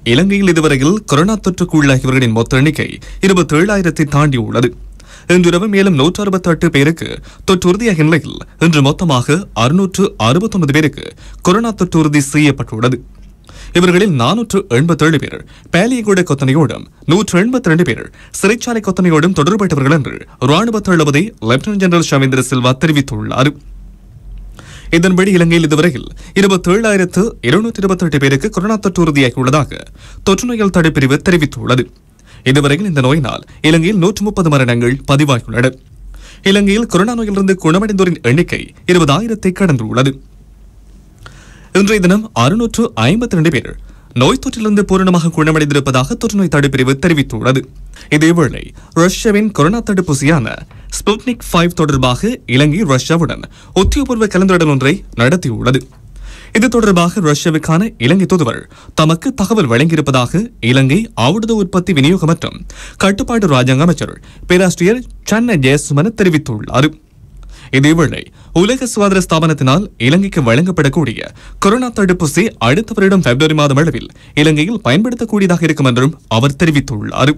இலங்கையில் இதுவரையில் கொரோனா தொற்றுக்கு உள்ளாகியவர்களின் மொத்த எண்ணிக்கை இருபத்தி ஏழாயிரத்தை தாண்டியுள்ளது இன்றிரவு மேலும் நூற்று அறுபத்தெட்டு பேருக்கு தொற்று உறுதியாகிய நிலையில் இன்று மொத்தமாக அறுநூற்று அறுபத்தொன்பது பேருக்கு கொரோனா தொற்று உறுதி செய்யப்பட்டுள்ளது இவர்களில் நானூற்று எண்பத்தேழு பேர் பேலியகுட கொத்தனையோடும் நூற்று எண்பத்தி ரெண்டு பேர் சிறைச்சாலை கொத்தனையோடும் தொடர்பட்டவர்கள் என்று ராணுவ தளபதி லெப்டினன்ட் ஜெனரல் ஷவேந்திர சில்வா தெரிவித்துள்ளார் இதன்படி இலங்கையில் இதுவரையில் இருபத்தேழாயிரத்து இருநூற்றி இருபத்தெட்டு பேருக்கு கொரோனா தொற்று உறுதியாகியுள்ளதாக தொற்று நோயல் தடுப்பிரிவு தெரிவித்துள்ளது இதுவரையில் இந்த நோயினால் இலங்கையில் நூற்று முப்பது மரணங்கள் பதிவாகியுள்ளன இலங்கையில் கொரோனா நோயிலிருந்து குணமடைந்தோரின் எண்ணிக்கை இருபதாயிரத்தை கடந்துள்ளது இன்றைய தினம் அறுநூற்று ஐம்பத்தி ரெண்டு பேர் நோய் தொற்றிலிருந்து பூரணமாக குணமடைந்திருப்பதாக தொற்றுநோய் தடுப்பிரிவு தெரிவித்துள்ளது இதேவேளை ரஷ்யாவின் கொரோனா தடுப்பூசியான ஸ்புட்னிக் ஃபைவ் தொடர்பாக இலங்கை ரஷ்யாவுடன் உத்தியோகபூர்வ கலந்துரையாடல் ஒன்றை நடத்தியுள்ளது இது தொடர்பாக ரஷ்யாவுக்கான இலங்கை தூதுவர் தமக்கு தகவல் வழங்கியிருப்பதாக இலங்கை ஆவுடத உற்பத்தி விநியோக மற்றும் கட்டுப்பாட்டு ராஜாங்க அமைச்சர் பேராசிரியர் சன்ன ஜெயசுமன தெரிவித்துள்ளார் இதேவேளை உலக சுகாதார ஸ்தாபனத்தினால் இலங்கைக்கு வழங்கப்படக்கூடிய கொரோனா தடுப்பூசி அடுத்த வருடம் பிப்ரவரி மாதம் அளவில் இலங்கையில் பயன்படுத்தக்கூடியதாக இருக்கும் என்றும் அவர் தெரிவித்துள்ளார்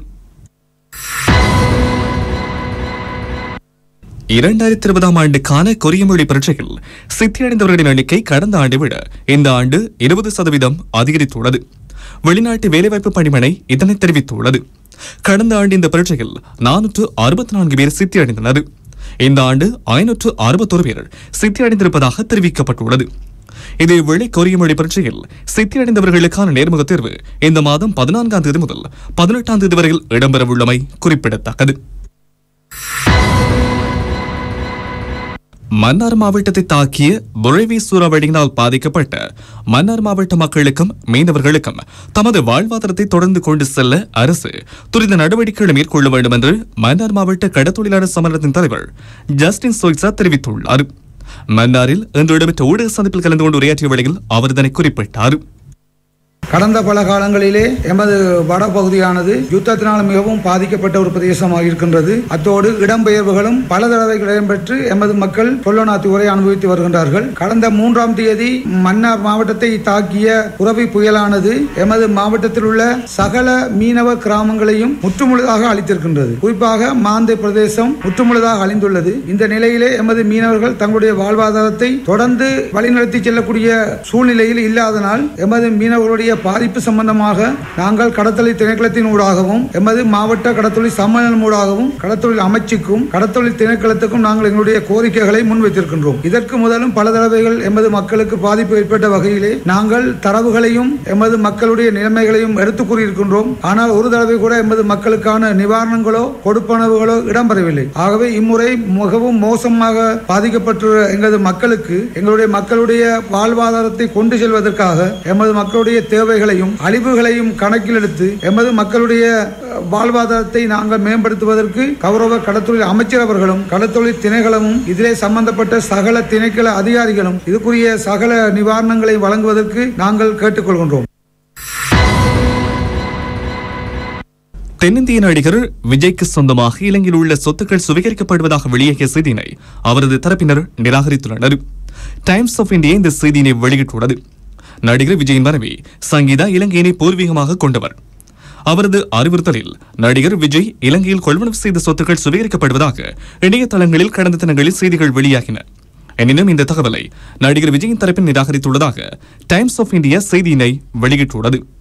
இரண்டாயிரத்தி இருபதாம் ஆண்டுக்கான கொரிய மொழி பரீட்சையில் சித்தியடைந்தவர்களின் எண்ணிக்கை கடந்த ஆண்டை விட இந்த ஆண்டு இருபது சதவீதம் அதிகரித்துள்ளது வெளிநாட்டு வேலைவாய்ப்பு பணிமனை இதனை தெரிவித்துள்ளது கடந்த ஆண்டு இந்த பரீட்சையில் நானூற்று அறுபத்தி நான்கு பேர் சித்தியடைந்தனர் இந்த ஆண்டு ஐநூற்று அறுபத்தொரு பேர் சித்தியடைந்திருப்பதாக தெரிவிக்கப்பட்டுள்ளது இதேவேளை கொரிய மொழி பரீட்சையில் சித்தியடைந்தவர்களுக்கான நேர்முக தேர்வு இந்த மாதம் பதினான்காம் தேதி முதல் பதினெட்டாம் தேதி வரையில் இடம்பெறவுள்ளமை குறிப்பிடத்தக்கது மன்னார் மாவட்டத்தை தாக்கிய புரவி சூறாவளியினால் பாதிக்கப்பட்ட மன்னார் மாவட்ட மக்களுக்கும் மீனவர்களுக்கும் தமது வாழ்வாதாரத்தை தொடர்ந்து கொண்டு செல்ல அரசு துரித நடவடிக்கைகளை மேற்கொள்ள வேண்டும் என்று மன்னார் மாவட்ட கடத்தொழிலாளர் சமரத்தின் தலைவர் ஜஸ்டின் சோய்சா தெரிவித்துள்ளார் மன்னாரில் இன்று இடம்பெற்ற ஊடக சந்திப்பில் கலந்து கொண்டு உரையாற்றிய வேளையில் அவர் இதனை குறிப்பிட்டார் கடந்த பல காலங்களிலே எமது வடபகுதியானது யுத்தத்தினால் மிகவும் பாதிக்கப்பட்ட ஒரு பிரதேசமாக இருக்கின்றது அத்தோடு இடம்பெயர்வுகளும் பல தடவைகள் இடம்பெற்று எமது மக்கள் கொல்லநாத்தி உரை அனுபவித்து வருகின்றார்கள் கடந்த மூன்றாம் தேதி மன்னார் மாவட்டத்தை தாக்கிய புரவி புயலானது எமது மாவட்டத்தில் உள்ள சகல மீனவ கிராமங்களையும் முற்றுமுழுதாக அழித்திருக்கின்றது குறிப்பாக மாந்தை பிரதேசம் முற்றுமுழுதாக அழிந்துள்ளது இந்த நிலையிலே எமது மீனவர்கள் தங்களுடைய வாழ்வாதாரத்தை தொடர்ந்து வழிநடத்தி செல்லக்கூடிய சூழ்நிலையில் இல்லாதனால் எமது மீனவர்களுடைய பாதிப்பு சம்பந்தமாக நாங்கள் கடத்தொழில் திணைக்களத்தின் ஊடாகவும் எமது மாவட்ட கடத்தொழில் சம்மேளனம் ஊடாகவும் கடத்தொழில் அமைச்சுக்கும் கடத்தொழில் திணைக்களத்துக்கும் நாங்கள் எங்களுடைய கோரிக்கைகளை முன்வைத்திருக்கின்றோம் இதற்கு முதலும் பல தடவைகள் எமது மக்களுக்கு பாதிப்பு ஏற்பட்ட வகையிலே நாங்கள் தரவுகளையும் எமது மக்களுடைய நிலைமைகளையும் எடுத்துக் கூறியிருக்கின்றோம் ஆனால் ஒரு தடவை கூட எமது மக்களுக்கான நிவாரணங்களோ கொடுப்பனவுகளோ இடம்பெறவில்லை ஆகவே இம்முறை மிகவும் மோசமாக பாதிக்கப்பட்டுள்ள எங்களது மக்களுக்கு எங்களுடைய மக்களுடைய வாழ்வாதாரத்தை கொண்டு செல்வதற்காக எமது மக்களுடைய தேவைகளையும் அழிவுகளையும் கணக்கில் எடுத்து எமது மக்களுடைய அஹ், வாழ்வாதாரத்தை நாங்கள் மேம்படுத்துவதற்கு கௌரவ கடத்தொழில் அமைச்சர் அவர்களும் கடத்தொழில் திணைக்களமும் இதிலே சம்பந்தப்பட்ட சகல திணைக்கள அதிகாரிகளும் இதுக்குரிய சகல நிவாரணங்களை வழங்குவதற்கு நாங்கள் கேட்டுக்கொள்கின்றோம் தென்னிந்திய நடிகர் விஜய்க்கு சொந்தமாக இலங்கையில் உள்ள சொத்துக்கள் சுவீகரிக்கப்படுவதாக வெளியாகிய செய்தியினை அவரது தரப்பினர் நிராகரித்துள்ளனர் டைம்ஸ் ஆஃப் இந்தியா இந்த செய்தியினை வெளியிட்டுள்ளது நடிகர் விஜயின் மனைவி சங்கீதா இலங்கையினை பூர்வீகமாக கொண்டவர் அவரது அறிவுறுத்தலில் நடிகர் விஜய் இலங்கையில் கொள்வனவு செய்த சொத்துக்கள் சுவீகரிக்கப்படுவதாக இணையதளங்களில் கடந்த தினங்களில் செய்திகள் வெளியாகின எனினும் இந்த தகவலை நடிகர் விஜயின் தரப்பில் நிராகரித்துள்ளதாக டைம்ஸ் ஆஃப் இந்தியா செய்தியினை வெளியிட்டுள்ளது